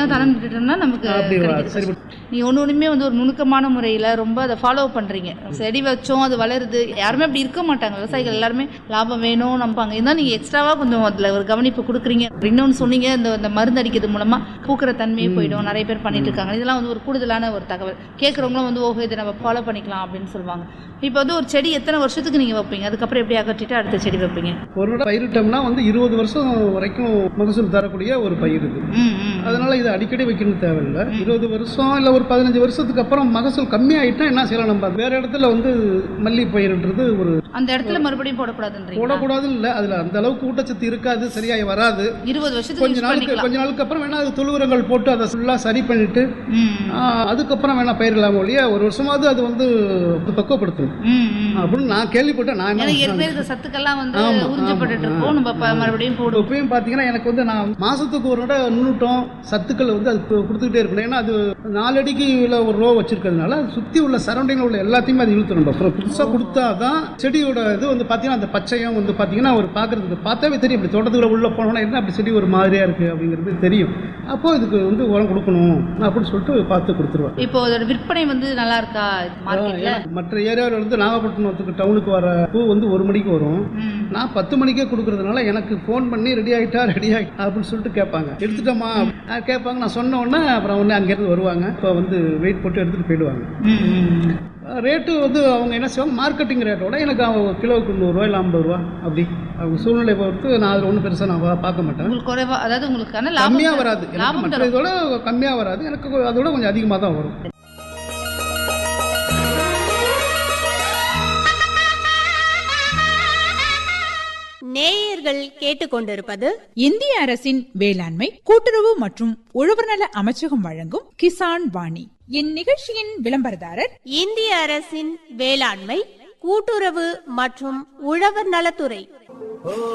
எல்லாம் தரம் விட்டுட்டோம்னா நமக்கு அப்படி வா- கிடைக்கிறது சரி கஷ்டம். நீ ஒன்று ஒன்றுமே வந்து ஒரு நுணுக்கமான முறையில் ரொம்ப அதை ஃபாலோ பண்ணுறீங்க செடி வச்சோம் அது வளருது யாருமே அப்படி இருக்க மாட்டாங்க விவசாயிகள் எல்லாருமே லாபம் வேணும் நம்பாங்க இருந்தால் நீங்கள் எக்ஸ்ட்ராவாக கொஞ்சம் அதில் ஒரு கவனிப்பு கொடுக்குறீங்க இன்னொன்று சொன்னீங்க இந்த இந்த மருந்து அடிக்கிறது மூலமாக பூக்கிற தன்மையே போயிடும் நிறைய பேர் பண்ணிட்டு இருக்காங்க இதெல்லாம் வந்து ஒரு கூடுதலான ஒரு தகவல் கேட்குறவங்களும் வந்து ஓஹோ இதை நம்ம ஃபாலோ பண்ணிக்கலாம் அப்படின்னு சொல்லுவாங்க இப்போ வந்து ஒரு செடி எத்தனை வருஷத்துக்கு நீங்கள் வைப்பீங்க அதுக்கப்புறம் எப்படி அகற்றிட்டு அடுத்த செடி வைப்பீங்க ஒரு இடம் பயிரிட்டோம்னா வந்து இருபது வருஷம் வரைக்கும் மகசூல் தரக்கூடிய ஒரு பயிர் இது ம் ம் அதனால இது அடிக்கடி வைக்கணும் தேவையில்லை இருபது வருஷம் இல்லை ஒரு பதினஞ்சு வருஷத்துக்கு அப்புறம் மகசூல் கம்மியாயிட்டா என்ன செய்யலாம் நம்ம வேற இடத்துல வந்து மல்லி பயிரிடுறது ஒரு அந்த இடத்துல மறுபடியும் போடக்கூடாதுன்றீங்க போடக்கூடாதுன்னு இல்லை அதில் அந்த அளவுக்கு ஊட்டச்சத்து இருக்காது சரியாய் வராது இருபது வருஷத்துக்கு கொஞ்ச யூஸ் நாளுக்கு பண்ணிக்கலாம் கொஞ்ச நாளுக்கு அப்புறம் வேணா அது தொழு உரங்கள் போட்டு அதை ஃபுல்லாக சரி பண்ணிட்டு ம் ஆ, அதுக்கப்புறம் வேணா பயிரிடலாம் ஒழிய ஒரு வருஷமாவது அது வந்து பக்குவப்படுத்தணும் ம் ம் அப்படின்னு நான் கேள்விப்பட்டேன் நான் ஏன்னா என்ன ஏற்கனவே இந்த சத்துக்கெல்லாம் வந்து ஆமா, உறிஞ்சப்பட்டு ஆமா, இருக்கும் நம்ம ப- மறுபடியும் போடுவோம் இப்பயும் பார்த்தீங்கன்னா எனக்கு வந்து நான் மாசத்துக்கு ஒரு தடவை நுண்ணூட்டம் சத்துக்கள் வந்து அது கு- கொடுத்துக்கிட்டே இருக்கணும் ஏன்னா அது நாலு அடிக்கு உள்ள ஒரு ரோ வச்சிருக்கிறதுனால அது சுற்றி உள்ள சரௌண்டிங்கில் உள்ள எல்லாத்தையுமே அது இழுத்துணும் அப்புறம் புதுசாக கொடுத்தா தான் செடியோட இது வந்து பார்த்தீங்கன்னா அந்த பச்சையம் வந்து பார்த்தீங்கன்னா ஒரு பார்க்கறதுக்கு பார்த்தாவே தெரியும் இப்படி தோட்டத்துக்குள்ள உள்ள போனோம்னா என்ன அப்படி செடி ஒரு மாதிரியா இருக்கு அப்படிங்கிறது தெரியும் அப்போ இதுக்கு வந்து உரம் கொடுக்கணும் அப்படின்னு சொல்லிட்டு பார்த்து கொடுத்துருவேன் இப்போ அதோட விற்பனை வந்து நல்லா இருக்கா மார்க்கெட்ல ஏன்னா மற்ற ஏரியாவில் வந்து நாகப்பட்டினத்துக்கு டவுனுக்கு வர பூ வந்து ஒரு மணிக்கு வரும் ம் நான் பத்து மணிக்கே கொடுக்கறதுனால எனக்கு ஃபோன் பண்ணி ரெடி ஆகிட்டா ரெடி ஆகிட்டா அப்படின்னு சொல்லிட்டு கேட்பாங்க எடுத்துட்டோமா நான் கேட்பாங்க நான் சொன்ன உடனே அப்புறம் உடனே அங்கேருந்து வருவாங்க இப்போ வந்து வெயிட் போட்டு எடுத்துகிட்டு போயிடுவாங்க ம், ம் ரேட்டு வந்து அவங்க என்ன செய்வாங்க மார்க்கெட்டிங் ரேட்டோட எனக்கு அவங்க கிலோவுக்கு நூறுரூவா இல்லை ஐம்பது ரூபா அப்படி அவங்க சூழ்நிலை பொறுத்து நான் அதில் ஒன்றும் பெருசாக நான் பா- பார்க்க மாட்டேன் உங்களுக்கு குறைவா அதாவது உங்களுக்கான லாபம் கம்மியாக தரும். வராது எனக்கு லாபம் மற்ற தரும் இதோட கம்மியாக வராது எனக்கு அதோட கொஞ்சம் அதிகமாக தான் வரும் நேயர்கள் கேட்டுக்கொண்டிருப்பது இந்திய அரசின் வேளாண்மை கூட்டுறவு மற்றும் உழவர்நல அமைச்சகம் வழங்கும் கிசான் வாணி இந்நிகழ்ச்சியின் விளம்பரதாரர் இந்திய அரசின் வேளாண்மை கூட்டுறவு மற்றும் உழவர் நலத்துறை